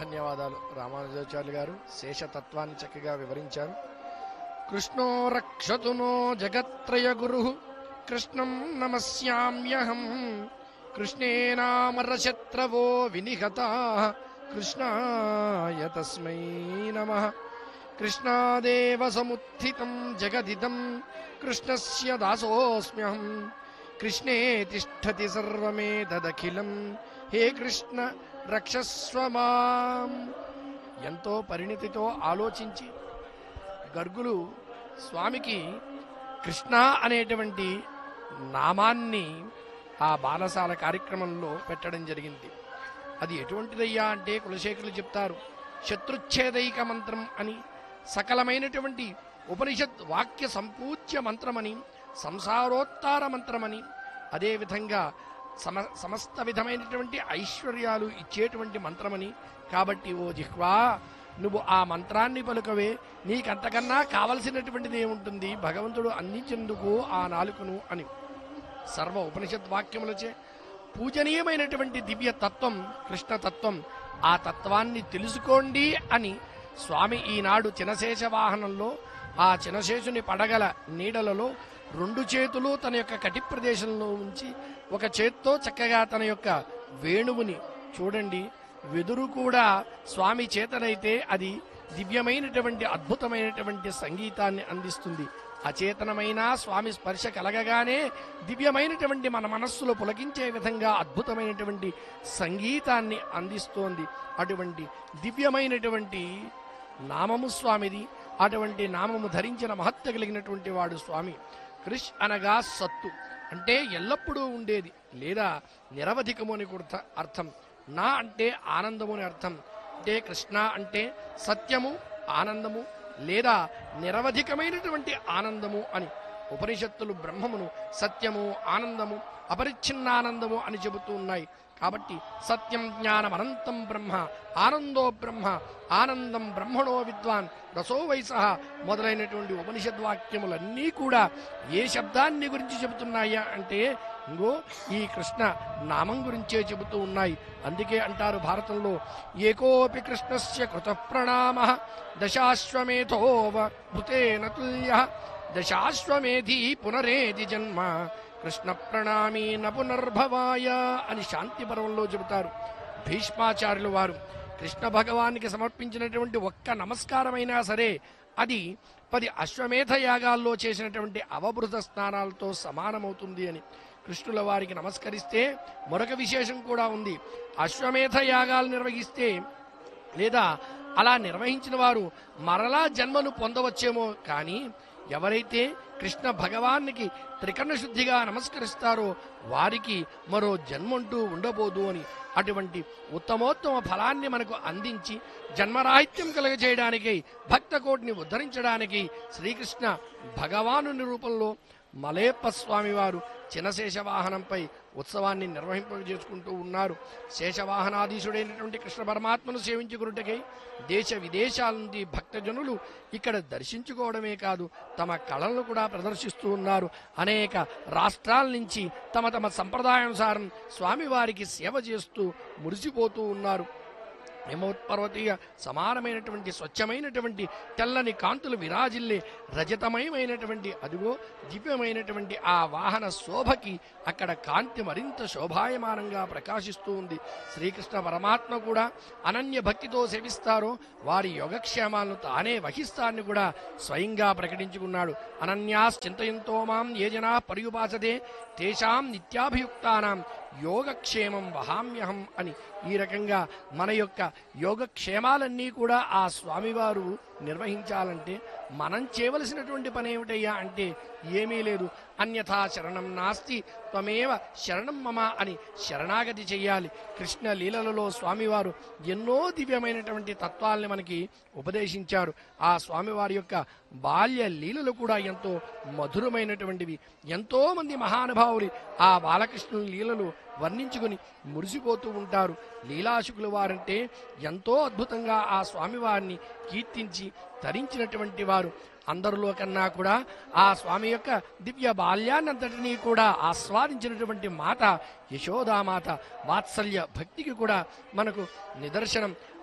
ధన్యవాదాలు రామానుజాచార్యులు గారు శేషతత్వాన్ని చక్కగా వివరించారు కృష్ణో రక్షతు నో జగత్రయ గురు కృష్ణం నమస్యామ్యహం కృష్ణేనామరశత్రవో వినిహతా కృష్ణాయ తస్మై నమ కృష్ణాదేవ సముత్థితం జగదిదం కృష్ణస్య దాసోస్మ్యహం కృష్ణే తిష్టతి సర్వమేతదఖిలం హే కృష్ణ రక్షస్వ మాం ఎంతో పరిణితితో ఆలోచించి గర్గులు స్వామికి కృష్ణ అనేటువంటి నామాన్ని ఆ బాలసాల కార్యక్రమంలో పెట్టడం జరిగింది అది ఎటువంటిదయ్యా అంటే కులశేఖరులు చెప్తారు శత్రుచ్ఛేదైక మంత్రం అని సకలమైనటువంటి ఉపనిషత్ వాక్య సంపూజ్య మంత్రమని సంసారోత్తార మంత్రమని అదేవిధంగా సమ సమస్త విధమైనటువంటి ఐశ్వర్యాలు ఇచ్చేటువంటి మంత్రమని కాబట్టి ఓ జిహ్వా నువ్వు ఆ మంత్రాన్ని పలుకవే నీకంతకన్నా కావలసినటువంటిది ఏముంటుంది భగవంతుడు అందించేందుకు ఆ నాలుకను అని సర్వ ఉపనిషత్ వాక్యములచే పూజనీయమైనటువంటి దివ్య తత్వం కృష్ణ తత్వం ఆ తత్వాన్ని తెలుసుకోండి అని స్వామి ఈనాడు చినశేష వాహనంలో ఆ చినశేషుని పడగల నీడలలో రెండు చేతులు తన యొక్క కటి ప్రదేశంలో ఉంచి ఒక చేత్తో చక్కగా తన యొక్క వేణువుని చూడండి వెదురు కూడా స్వామి చేతనైతే అది దివ్యమైనటువంటి అద్భుతమైనటువంటి సంగీతాన్ని అందిస్తుంది అచేతనమైన స్వామి స్పర్శ కలగగానే దివ్యమైనటువంటి మన మనస్సులో పులకించే విధంగా అద్భుతమైనటువంటి సంగీతాన్ని అందిస్తోంది అటువంటి దివ్యమైనటువంటి నామము స్వామిది అటువంటి నామము ధరించిన మహత్త కలిగినటువంటి వాడు స్వామి కృష్ అనగా సత్తు అంటే ఎల్లప్పుడూ ఉండేది లేదా నిరవధికము అని కూడా అర్థం నా అంటే ఆనందము అని అర్థం అంటే కృష్ణ అంటే సత్యము ఆనందము లేదా నిరవధికమైనటువంటి ఆనందము అని ఉపనిషత్తులు బ్రహ్మమును సత్యము ఆనందము అపరిచ్ఛిన్నానందము అని చెబుతూ ఉన్నాయి కాబట్టి సత్యం జ్ఞానం అనంతం బ్రహ్మ ఆనందో బ్రహ్మ ఆనందం బ్రహ్మణో విద్వాన్ రసో వైస మొదలైనటువంటి ఉపనిషద్వాక్యములన్నీ కూడా ఏ శబ్దాన్ని గురించి చెబుతున్నాయా అంటే ఇంగో ఈ కృష్ణ నామం గురించే చెబుతూ ఉన్నాయి అందుకే అంటారు భారతంలో ఏకోపి కృష్ణస్య కృత ప్రణామ దశాశ్వమేధోవ భృతేన తుల్య దశాశ్వమేధి పునరేది జన్మ కృష్ణ ప్రణామీ న పునర్భవాయ అని శాంతి పర్వంలో చెబుతారు భీష్మాచార్యులు వారు కృష్ణ భగవానికి సమర్పించినటువంటి ఒక్క నమస్కారమైనా సరే అది పది అశ్వమేధ యాగాల్లో చేసినటువంటి అవబృత స్నానాలతో సమానమవుతుంది అని కృష్ణుల వారికి నమస్కరిస్తే మరొక విశేషం కూడా ఉంది అశ్వమేధ యాగాలు నిర్వహిస్తే లేదా అలా నిర్వహించిన వారు మరలా జన్మను పొందవచ్చేమో కానీ ఎవరైతే కృష్ణ భగవానికి త్రికరణ శుద్ధిగా నమస్కరిస్తారో వారికి మరో జన్మంటూ ఉండబోదు అని అటువంటి ఉత్తమోత్తమ ఫలాన్ని మనకు అందించి జన్మరాహిత్యం కలగజేయడానికి భక్త కోటిని ఉద్ధరించడానికి శ్రీకృష్ణ భగవాను రూపంలో మలేప్ప స్వామి వారు చినశేష వాహనంపై ఉత్సవాన్ని నిర్వహింపజేసుకుంటూ ఉన్నారు శేషవాహనాధీశుడైనటువంటి కృష్ణ పరమాత్మను సేవించుకున్నట్టుకై దేశ విదేశాల నుండి భక్తజనులు ఇక్కడ దర్శించుకోవడమే కాదు తమ కళలను కూడా ప్రదర్శిస్తూ ఉన్నారు అనేక రాష్ట్రాల నుంచి తమ తమ సంప్రదాయానుసారం స్వామివారికి సేవ చేస్తూ మురిసిపోతూ ఉన్నారు హిమోత్పర్వతీయ సమానమైనటువంటి స్వచ్ఛమైనటువంటి తెల్లని కాంతులు విరాజిల్లే రజతమయమైనటువంటి అదిగో దివ్యమైనటువంటి ఆ వాహన శోభకి అక్కడ కాంతి మరింత శోభాయమానంగా ప్రకాశిస్తూ ఉంది శ్రీకృష్ణ పరమాత్మ కూడా అనన్య భక్తితో సేవిస్తారో వారి యోగక్షేమాలను తానే వహిస్తారని కూడా స్వయంగా ప్రకటించుకున్నాడు అనన్యాస్ చింతయంతో మాం ఏ జనా పర్యుపాసతే తేషాం నిత్యాభియుక్తానాం యోగక్షేమం వహామ్యహం అని ఈ రకంగా మన యొక్క యోగక్షేమాలన్నీ కూడా ఆ స్వామివారు నిర్వహించాలంటే మనం చేయవలసినటువంటి పని ఏమిటయ్యా అంటే ఏమీ లేదు అన్యథా శరణం నాస్తి త్వమేవ శరణం మమ అని శరణాగతి చెయ్యాలి కృష్ణ లీలలలో స్వామివారు ఎన్నో దివ్యమైనటువంటి తత్వాల్ని మనకి ఉపదేశించారు ఆ స్వామివారి యొక్క బాల్య లీలలు కూడా ఎంతో మధురమైనటువంటివి ఎంతో మంది మహానుభావులు ఆ బాలకృష్ణుని లీలలు వర్ణించుకుని మురిసిపోతూ ఉంటారు లీలాశుకుల వారంటే ఎంతో అద్భుతంగా ఆ స్వామివారిని కీర్తించి ధరించినటువంటి వారు అందరిలో కన్నా కూడా ఆ స్వామి యొక్క దివ్య బాల్యాన్నంతటినీ కూడా ఆస్వాదించినటువంటి మాత యశోదామాత వాత్సల్య భక్తికి కూడా మనకు నిదర్శనం